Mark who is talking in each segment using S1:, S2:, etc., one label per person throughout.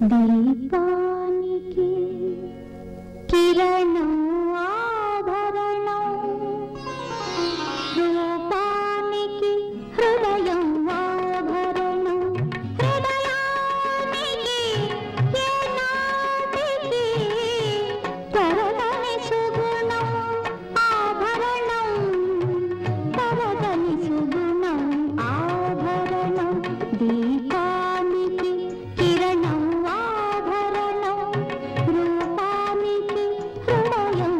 S1: దీపానికి కిరణం ఆభరణం రూపానికి హృదయం ఆభరణం హృదయానికి ఏనాటికి తరగని సుగుణం ఆభరణం తరగని సుగుణం ఆభరణం దీపానికి కిరణం ఆభరణం రూపానికి హృదయం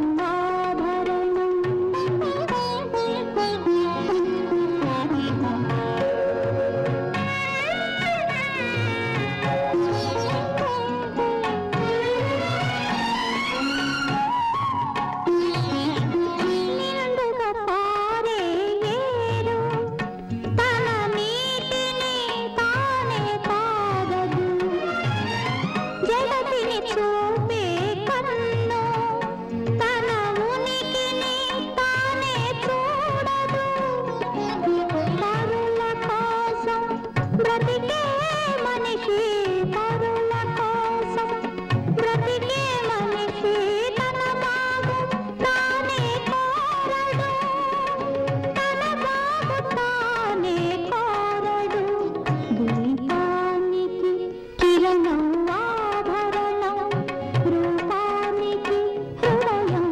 S1: నిండుగా పారే ఏరు తన నీటిని తానే తాగదు జగతిని చూపే కన్ను తన ఉనికిని తానే చూడదు పరుల కోసం బ్రతికే మనిషి పరుల కోసం బ్రతికే మనిషి తన బాగు తానే కోరడు తన బాగు తానే కోరడు దీపానికి కిరణం ఆభరణం రూపానికి హృదయం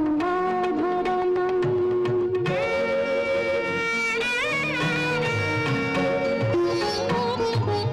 S1: ఆభరణం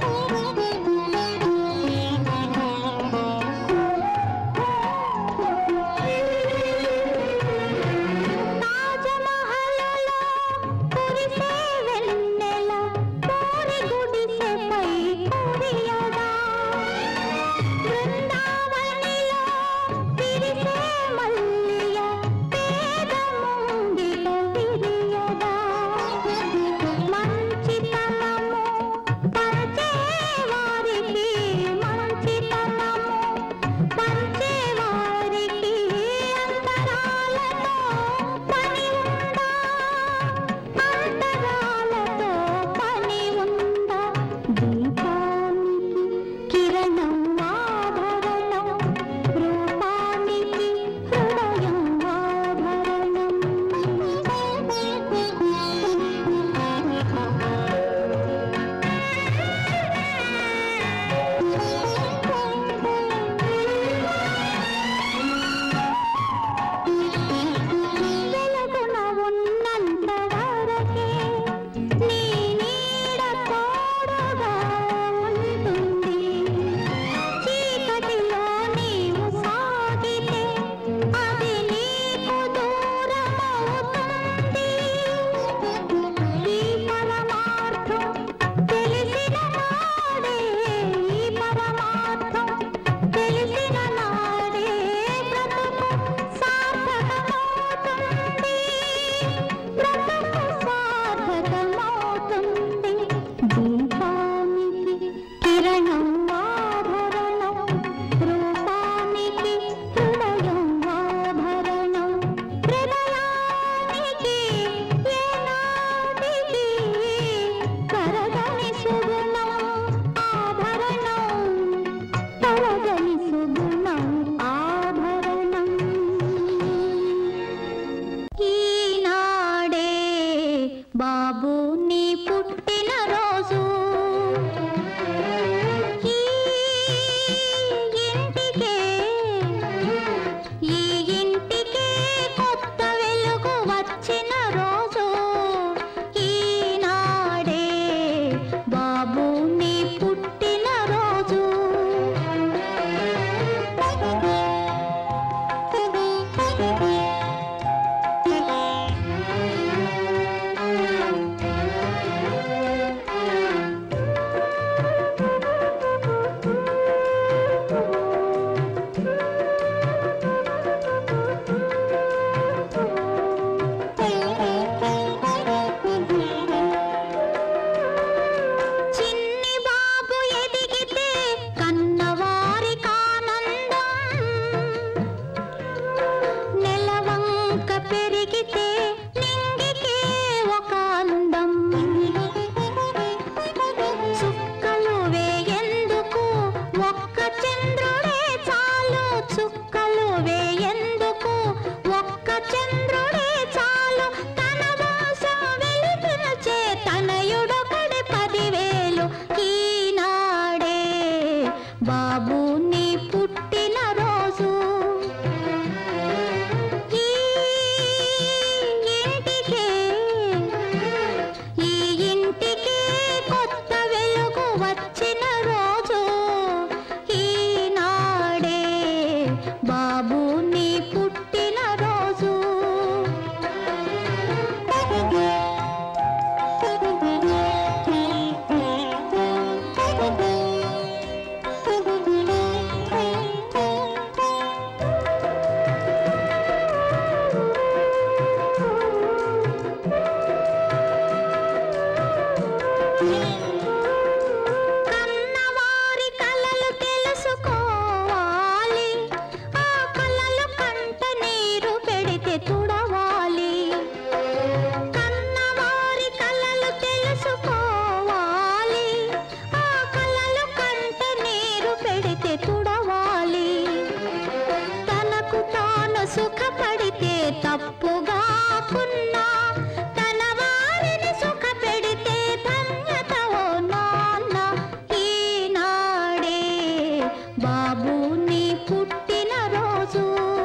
S1: సుఖపడితే తప్పుగాకున్నా తన వారిని సుఖపెడితే ధన్యత ఓ నాన్న ఈనాడే బాబు నీ పుట్టిన రోజు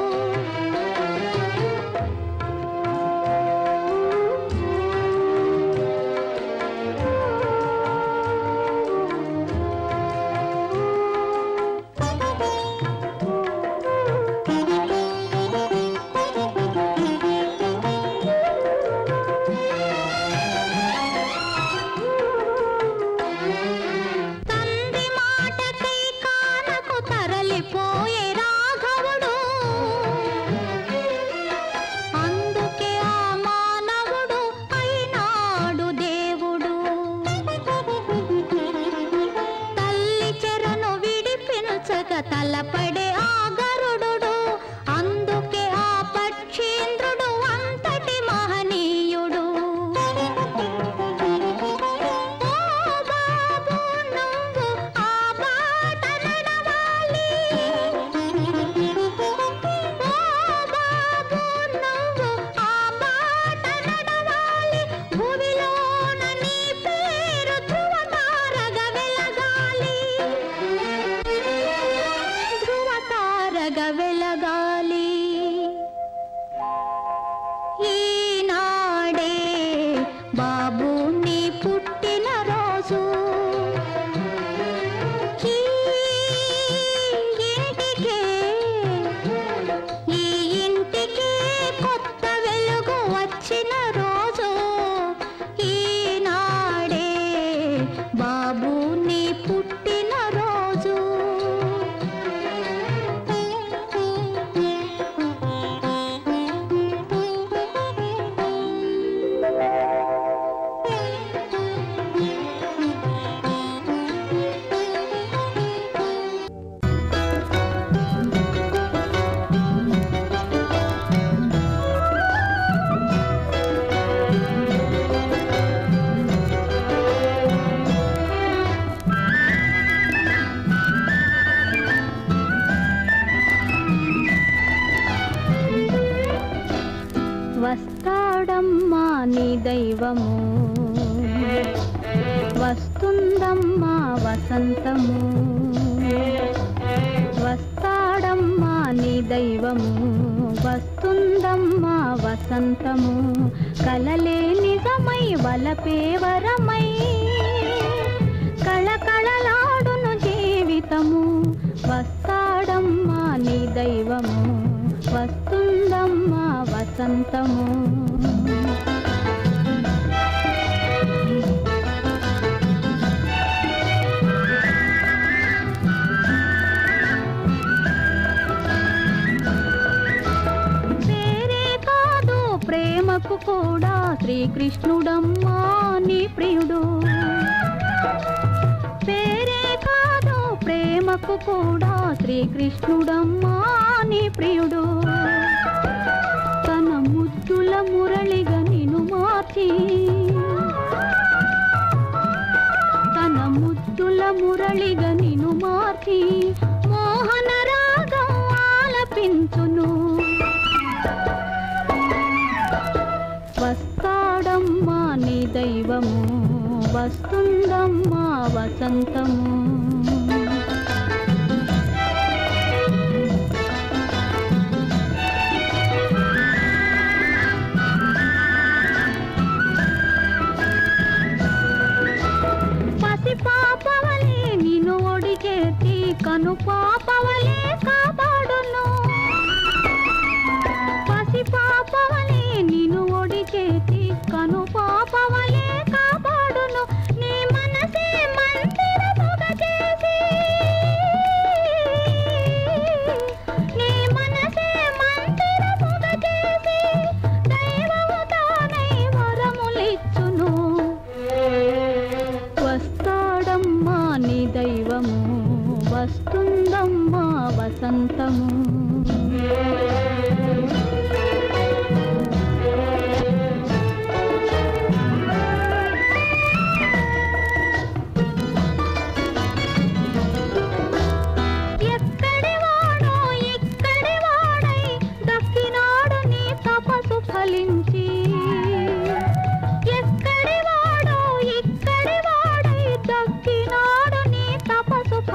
S1: తండ్రి మాటకై కానకు తరలిపోయే రాఘవుడు అందుకే ఆ మానవుడు అయినాడు దేవుడు తల్లి చెరను విడిపించక తలపడే ఆ గరుడు అందుకే ఆ పక్షీంద్రుడు అంతటి మహనీయుడు ఓ బాబు నువ్వు ఆ బాట నడవాలి ఓ బాబు నువ్వు ఆ బాట నడవాలి భూమిలోన నీ పేరు ధృవతారగా వెలగాలి ధృవతారగా వెలగాలి ఈనాడే బాబు నీ పుట్టిన రోజు ఈ ఇంటికే ఈ ఇంటికే కొత్త వెలుగు వచ్చిన రోజు ఈనాడే బాబు నీ పుట్టిన రోజు వస్తాడమ్మా నీ దైవము వస్తుందమ్మా వసంతము వస్తాడమ్మా నీ దైవము వస్తుందమ్మా వసంతము కలలే నిజమై వలపే వరమై కళకళలాడును జీవితము వస్తాడమ్మా నీ దైవము వస్తుందమ్మా వసంతము పేరే కాదు ప్రేమకు కూడా శ్రీకృష్ణుడమ్మా నీ ప్రియుడు పేరే కాదు ప్రేమకు కూడా శ్రీకృష్ణుడమ్మా నీ ప్రియుడు తన ముద్దుల మురళిగా నిన్ను మార్చి తన ముద్దుల మురళిగా నిన్ను మార్చి మోహన రాగం ఆలపించును వస్తాడమ్మా నీ దైవము వస్తుందమ్మా వసంతము పసి పాపవలే నిన్ను ఒడి చేతి కను పాపవలే కాపాడును పసి పాపవలే నిన్ను ఒడి చేతి కను పాపవలే కాపాడును నీ మనసే మందిరముగా చేసి నీ మనసే మందిరముగా చేసి దైవము తానై వరములిచ్చును వస్తాడమ్మా నీ దైవము వస్తుందమ్మా వసంతము ఎక్కడి వాడో ఇక్కడి వాడై దక్కి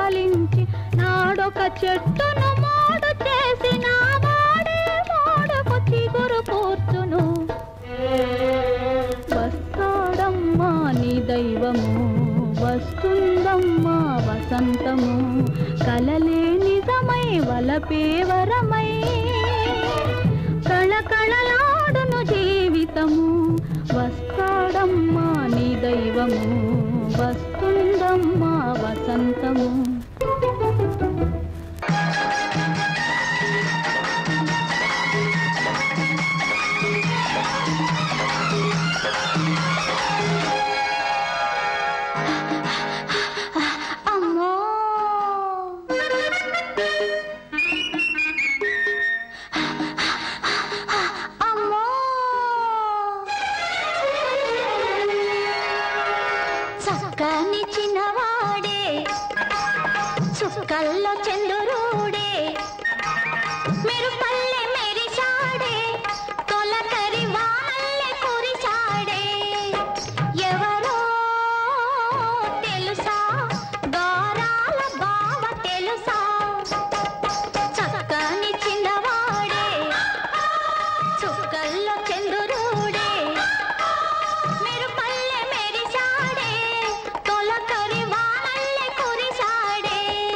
S1: మందలించి నాడొక చెట్టును మోడు చేసిన వాడే మోడుకు చిగురు కూర్చును వస్తాడమ్మా నీ దైవము వస్తుందమ్మా వసంతము కలలే నిజమై వలపే వరమై కళకళలాడును జీవితము వస్తాడమ్మా నీ దైవము వస్తుందమ్మా వసంతము అమ్మో అమ్మో చక్కని చిన్నవాడే చుక్కల్లో చంద్రుడే మీరు పల్లె మెరిశాడే తొలకరి వానల్లే కురిశాడే ఎవరో తెలుసా గారాల బావ తెలుసా చక్కని చిన్నవాడే చుక్కల్లో చంద్రుడే మీరు పల్లె మెరిశాడే తొలకరి వానల్లే కురిశాడే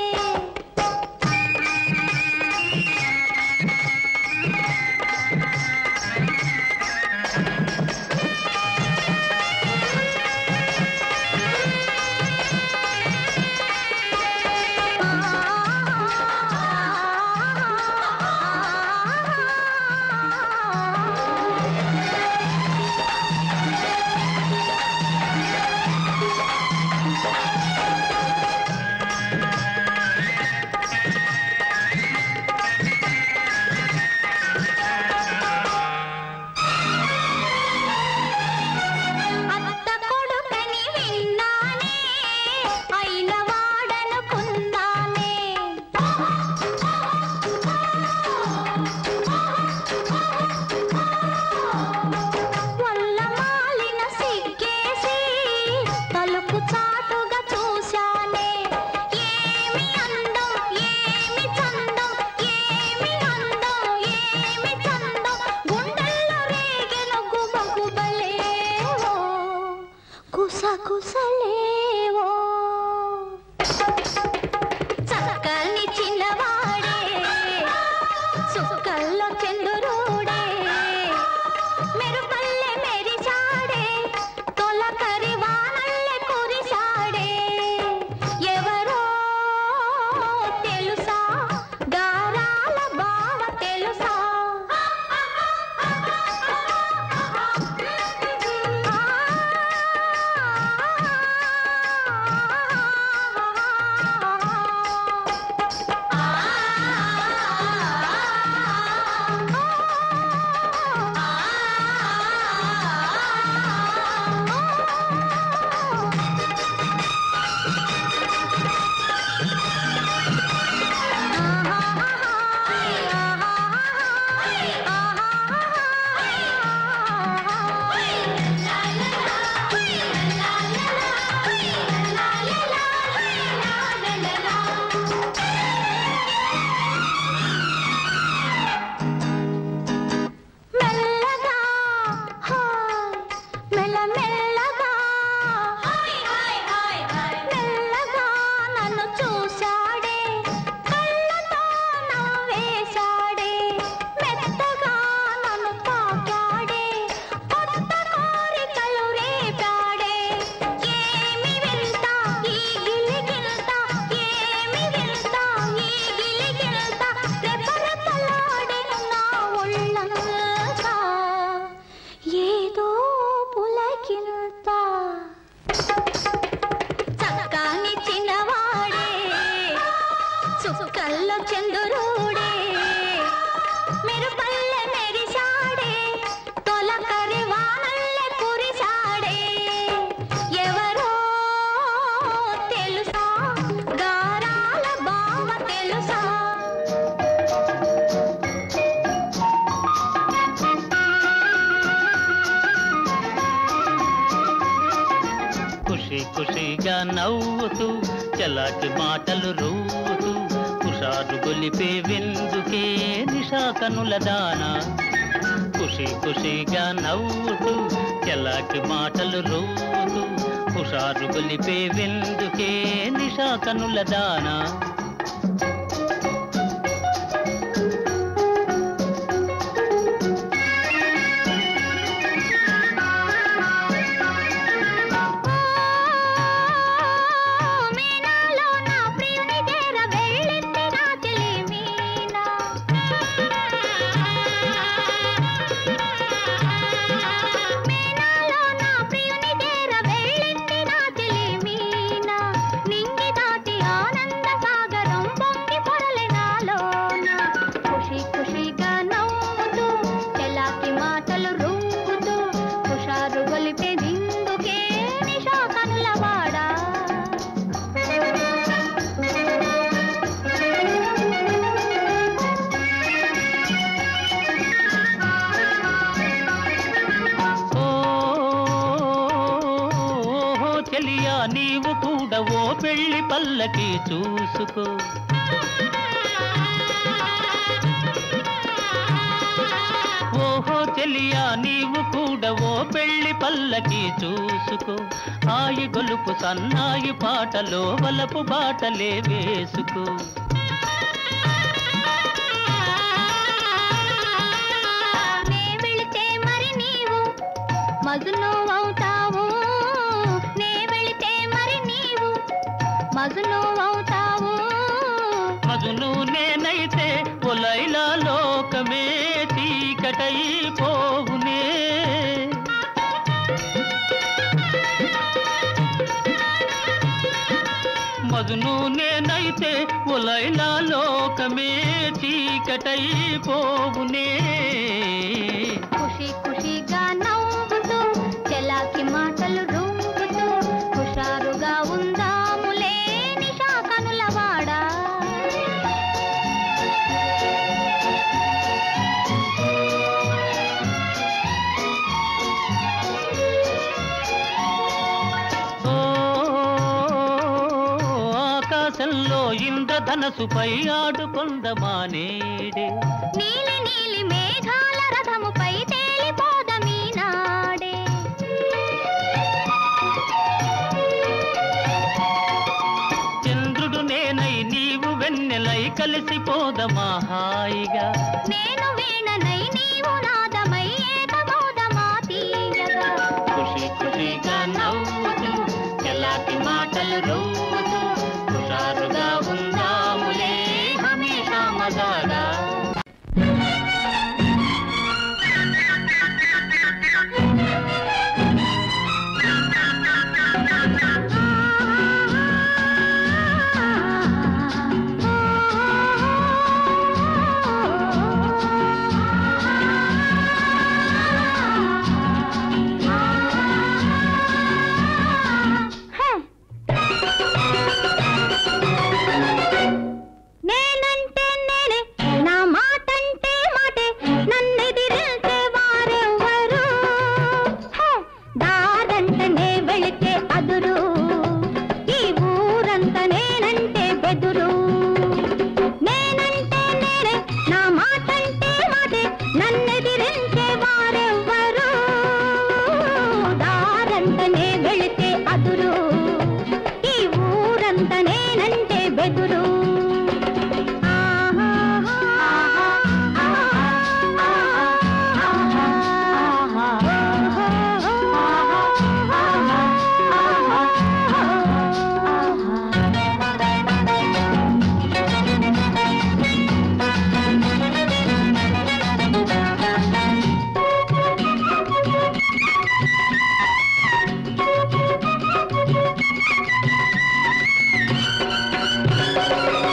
S1: అత్త కొడుకని విన్నానే అయిన వాడనుకున్నానే వల్ల మాలిన సిగ్గేసి తలుపు చాటుగా చూశానే ఏమి అందం ఏమి చందం ఏమి అందం ఏమి చందం గుండెల్లో రేగెను గుబగుబలేవో కుసకుసలేవో చక్కని చిన్నవాడే సుక్కల్లో చంద్రుడే మెరుపల్లె మెరిశాడే తొలకరి వానల్లె కురిశాడే ఎవరో తెలుసా గారాల బావ తెలుసా మెల్లగా హాయ్ మెల్ల మెల్లగా మెల్లగా నన్ను చూశాడే కళ్ళతో నవ్వేశాడే మెత్తగా నన్ను తాకాడే కొత్త కోరికలు రేపాడే ఏమి వింత ఈ గిలిగిల్త ఏమి వింత ఈ గిలిగిల్త రెపరెపలాడెను నా ఒళ్ళంతా ఏదో పులకింత చక్కని చిన్నవాడే చుక్కల్లో చంద్రుడే మీరు పల్లె మెరిశాడే తొలకరి వానల్లె కురిశాడే ఎవరో తెలుసా గారాల బావ తెలుసా
S2: ఖుషి ఖుషిగా నవ్వుతూ చలాకి మాటలు రూతూ కుషారు గొలిపే విందుకే నిషా కనుల దానా ఖుషి ఖుషిగా నవ్వుతూ చలాకి మాటలు రూతూ హుషారు గొలిపే విందుకే నిషా కనుల దానా
S1: మీనాలో నా ప్రియుని చేర వెళ్ళింది నా చెలి మీనా మీనాలో నా ప్రియుని చేర వెళ్ళింది నా చెలి మీనా నింగి దాటి ఆనంద సాగరం పొంగి పొరలి నాలోన ఖుషి ఖుషిగా నవ్వుతూ చెలాకి మాటలు రుంగుతూ హుషారు గొలిపే దిందుకే నిషా కనులవాడా
S2: ఓ ఓహో చెలియా నీవు కూడా ఓ పెళ్లి పల్లకి చూసుకో ఓహో చెలియా నీవు కూడా ఓ పెళ్లి పల్లకి చూసుకో ఆయి గొలుపు సన్నాయి పాటలో వలపు బాటలే వేసుకో
S1: నే వెళితే మరి నీవు మజును అవుతావు నే వెళితే మరి నీవు మజును అవుతావు
S2: మగును నేనైతే ఒలైలా లోకమే చీకటై పోవునే మగును నేనైతే ఒలైలా లోకమే చీకటై పోవునే
S1: ఖుషి ఖుషిగా నవ్వుతూ చెలాకి మాటలు రుంగుతూ హుషారుగా ఉందాములే నిషా కనులవాడా
S2: ఓ ఆకాశంలో ఇంద్రధనసుపై ఆడుకొందమానేడే
S1: నీలి నీలి మేఘాల రథముపై తేలిపోదమీ నాడే
S2: చంద్రుడు నేనై నీవు వెన్నెలై కలిసిపోదమా హాయిగా
S1: నేను వీణనై నీవు నాదమై ఏకమౌదమా తీయగా
S2: ఖుషి ఖుషిగా నవ్వుతూ ఎలాంటి మాటలు రవ్వుతూ హుషారుగా ఉందాములే హమేషా మజాగా
S1: నేనంటే నేనే నా మాటంటే మాటే నన్నెదిరించే వారెవ్వరు హే! దారంటనే వెళితే అదురు ఈ ఊరంత నేనంటే బెదురు నేనంటే నేనే నా మాటంటే మాటే నన్నెదిరించే వారెవ్వరు దారంటనే వెళితే అదురు ఈ ఊరంత నేనంటే బెదురు ఆ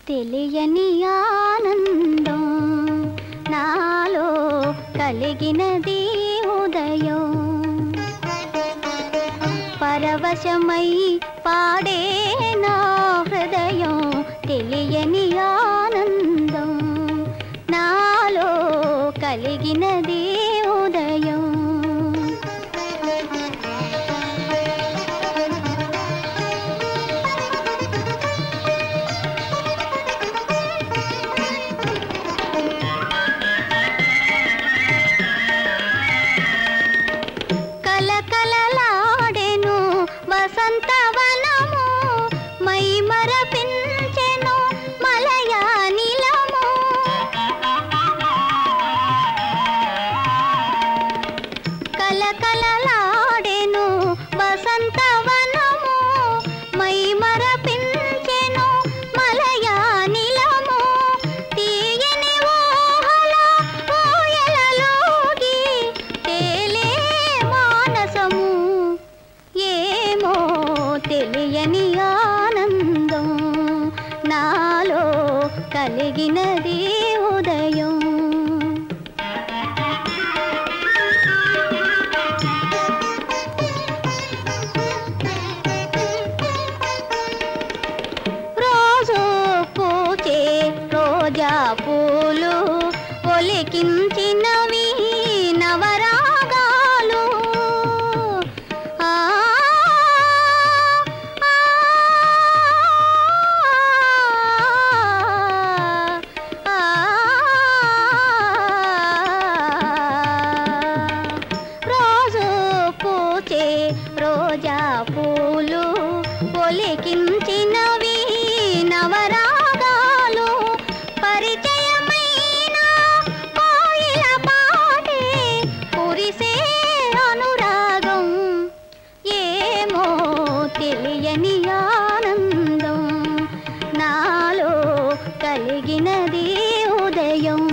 S1: తెలియని ఆనందం నాలో కలిగినది ఉదయం పరవశమై పాడే నా హృదయం తెలియని ఆనందం నాలో కలిగినది ఉదయం కలకలలాడెను వసంతవనము మై మరపించెను మలయానిలము కలకలలాడెను వసంతవనము మై మరపించెను మలయానిలము తీయని ఊహల ఊయలలోగి తేలే మానసము ఏమో తెలియని ఆనందం నాలో కలిగినది ఉదయం రోజు పూచే రోజా పూలు ఒలికించినవి నవరాగాలు ఆ, ఆ, ఆ, రోజు పూచే రోజా పూలు ఒలికించినవి నవరాగాలు పరిచయమైన కోయిల పాటే కురిసే అనురాగం ఏమో తెలియని ఆనందం నాలో కలిగినది ఉదయం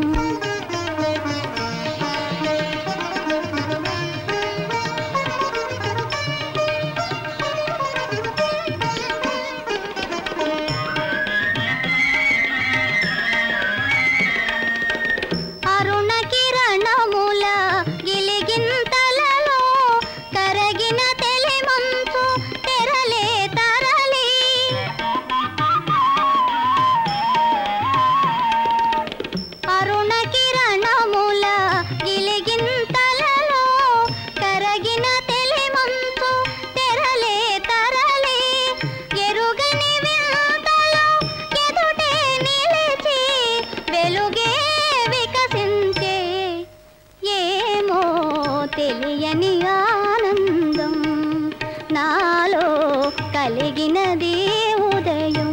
S1: అరుణ కిరణముల గిలిగింతలలో కరగిన తెలిమంచు తెరలే తరలి అరుణ కిరణముల గిలిగింతలలో కరగిన తెలిమంచు తెరలే తరలి ఎరుగని వింతలో ఎదుటే నిలిచి వెలుగే వికసించే ఏమో తెలియని ఆనందం నాలో కలిగినది ఉదయం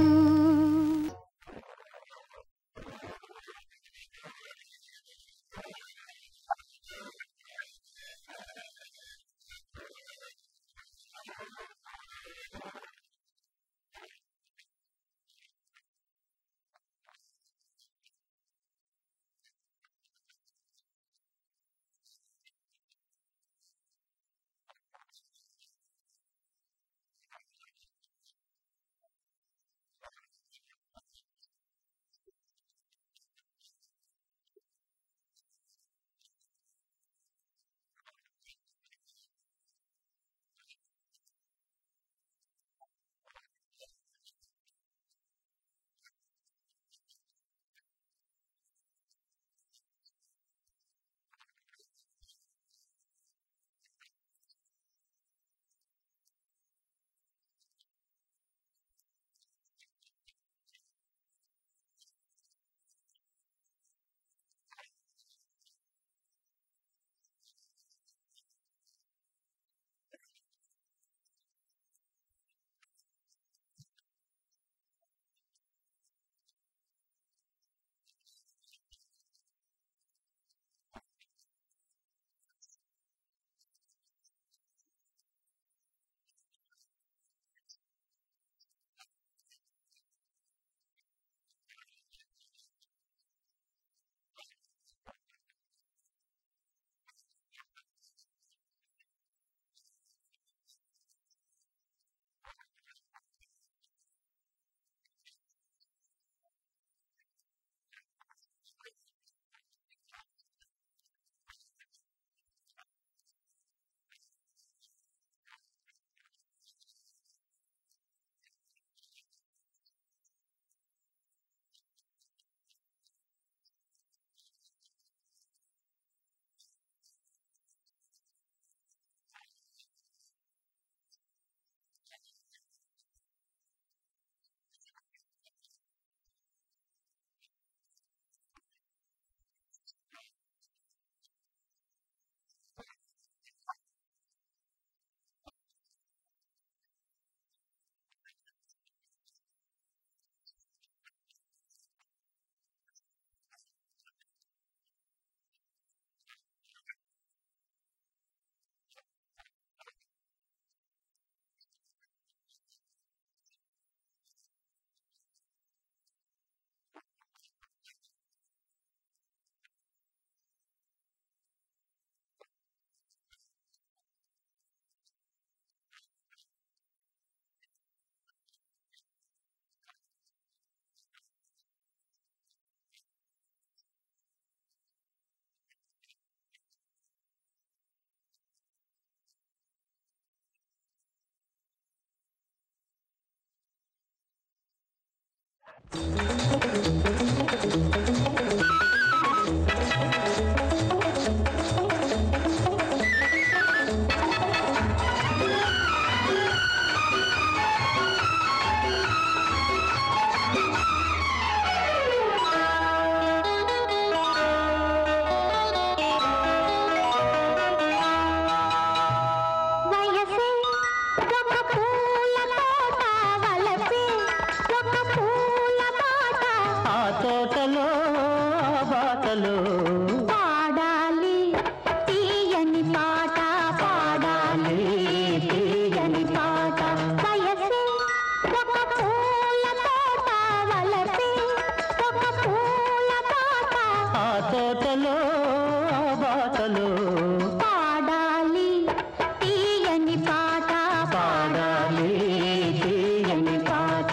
S1: వయసే ఒక పూల తోట వలసే ఒక పూల బాట
S2: ఆ తోటలో ఆ బాటలో
S1: పాడాలి తీయని పాట పాడాలి తీయని పాట వయసే ఒక పూల తోట వలసే ఒక పూల బాట
S2: ఆ తోటలో ఆ బాటలో
S1: పాడాలి తీయని పాట
S2: పాడాలి తీయని పాట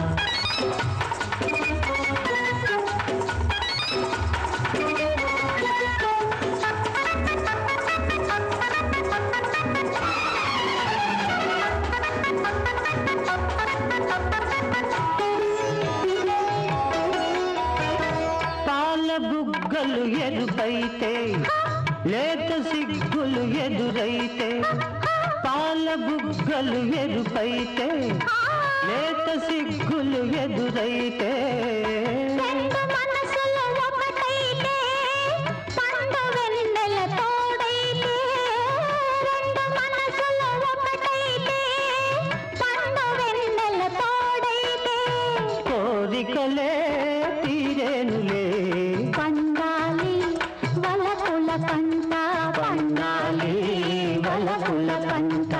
S2: పాల బుగ్గలు ఎరుపైతే లేత సిగ్గులు ఎదురైతే పాల బుగ్గలు ఎరుపైతే లేత సిగ్గులు ఎదురైతే
S1: రెండు మనసులు ఒకటైతే పండు వెన్నెల తోడైతే రెండు మనసులు ఒకటైతే పండు వెన్నెల తోడైతే
S2: కోరికలే తీరేనులే
S1: పండాలి వలపుల పంట
S2: పండాలి వలపుల పంట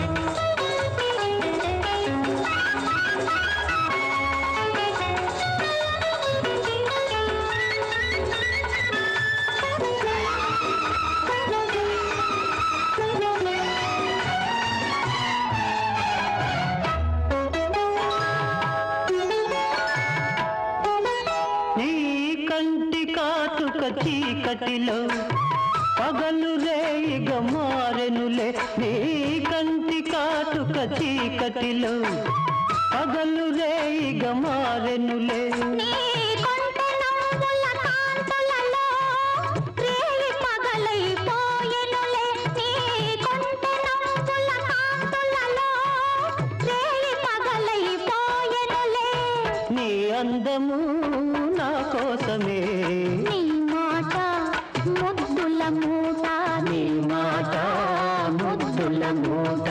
S2: నీ కంటి కాటుక చీకటిలో పగలు రేయిగ మారెనులే నీ కంటి కాటుక చీకటిలో పగలు రేయిగ మారెనులే
S1: నీ కొంటె నవ్వుల కాంతులలో రేయి పగలైపోయెనులే. నీ కొంటె నవ్వుల కాంతులలో రేయి పగలైపోయెనులే.
S2: నీ అందము నా కోసమే
S1: నీ మాట ముద్దుల మూట
S2: నీ మాట ముద్దుల మూట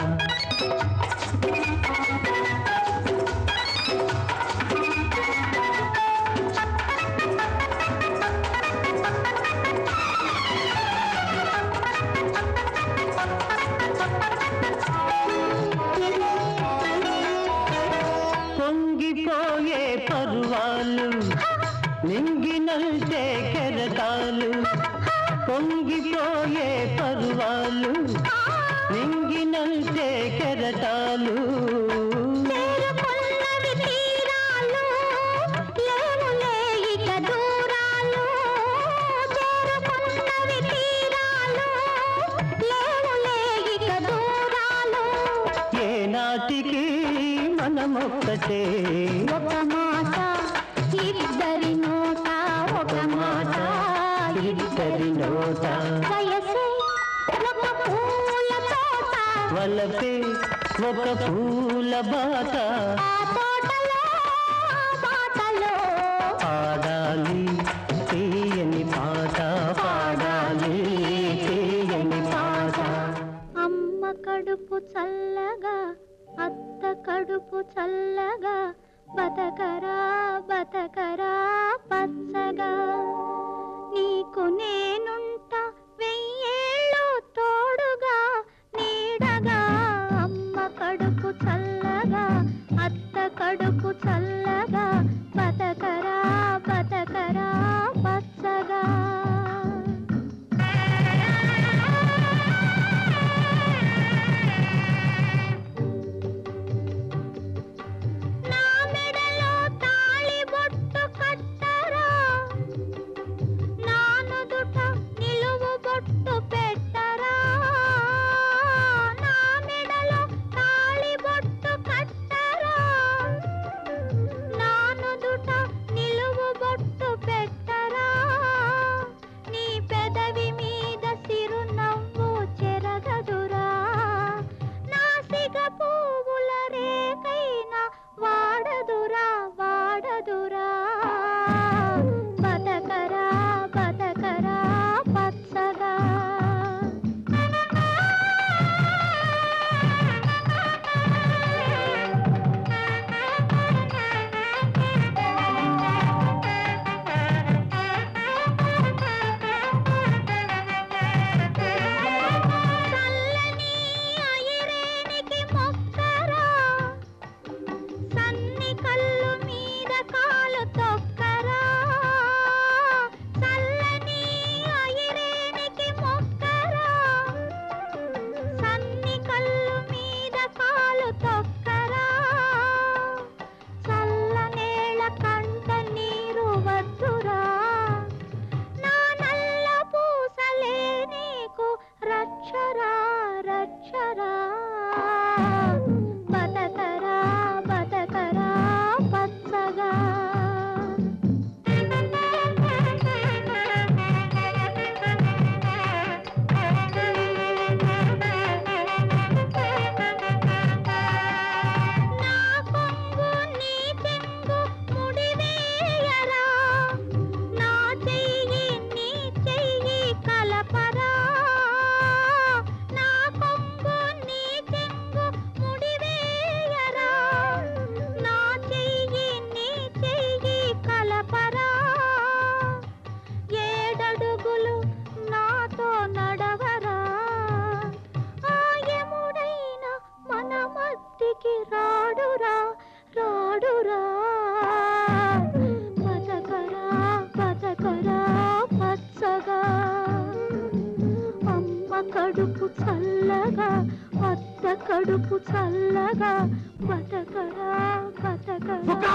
S2: పొంగిపోయే పర్వాలు నింగినంటే కెరటాలు పొంగిపోయే పర్వాలు నింగినంటే కెరటాలు
S1: చేరుకున్నవి తీరాలు లేవులే ఇక దూరాలు చేరుకున్నవి తీరాలు లేవులే ఇక దూరాలు
S2: ఏనాటికి మనమొక్కటే
S1: ఒక మాట ఇద్దరి నోట ఒక మాట
S2: ఇద్దరి నోట
S1: వయసే ఒక పూల తోట
S2: వలపే ఒక పూల బాట
S1: ఆ తోటలో ఆ బాటలో
S2: పాడాలి తీయని పాట పాడాలి తీయని పాట
S1: అమ్మ కడుపు చల్లగా అత్త కడుపు చల్లగా బతకరా బతకరా పచ్చగా నీకు నేనుంటా వెయ్యేళ్ళు తోడుగా నీడగా అమ్మ కడుపు చల్లగా అత్త కడుపు చల్లగా బతకరా బతకరా పచ్చగా నా మెడలో తాళి బొట్టు కట్టరా నా నుదుట నిలువు బొట్టు పెట్టరా నా మెడలో తాళి బొట్టు భక్తికి రాడురా రాడురా బతకరా బతకరా పచ్చగా అమ్మ కడుపు చల్లగా అత్త కడుపు చల్లగా బతకరా బతకరా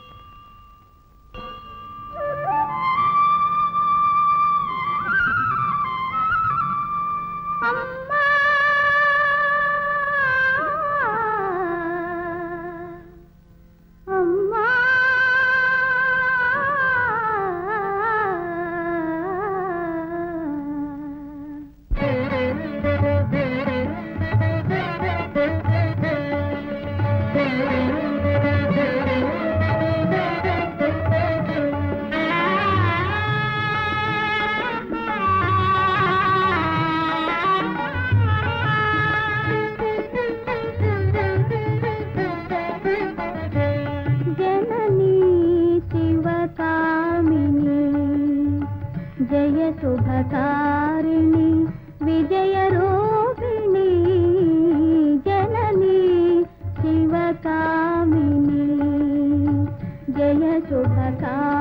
S1: అమ్మా అమ్మా జననీ శివకామిని జయ శుభకారిణి విజయ రూపిణి జననీ శివకామిని జయ శుభకారిణి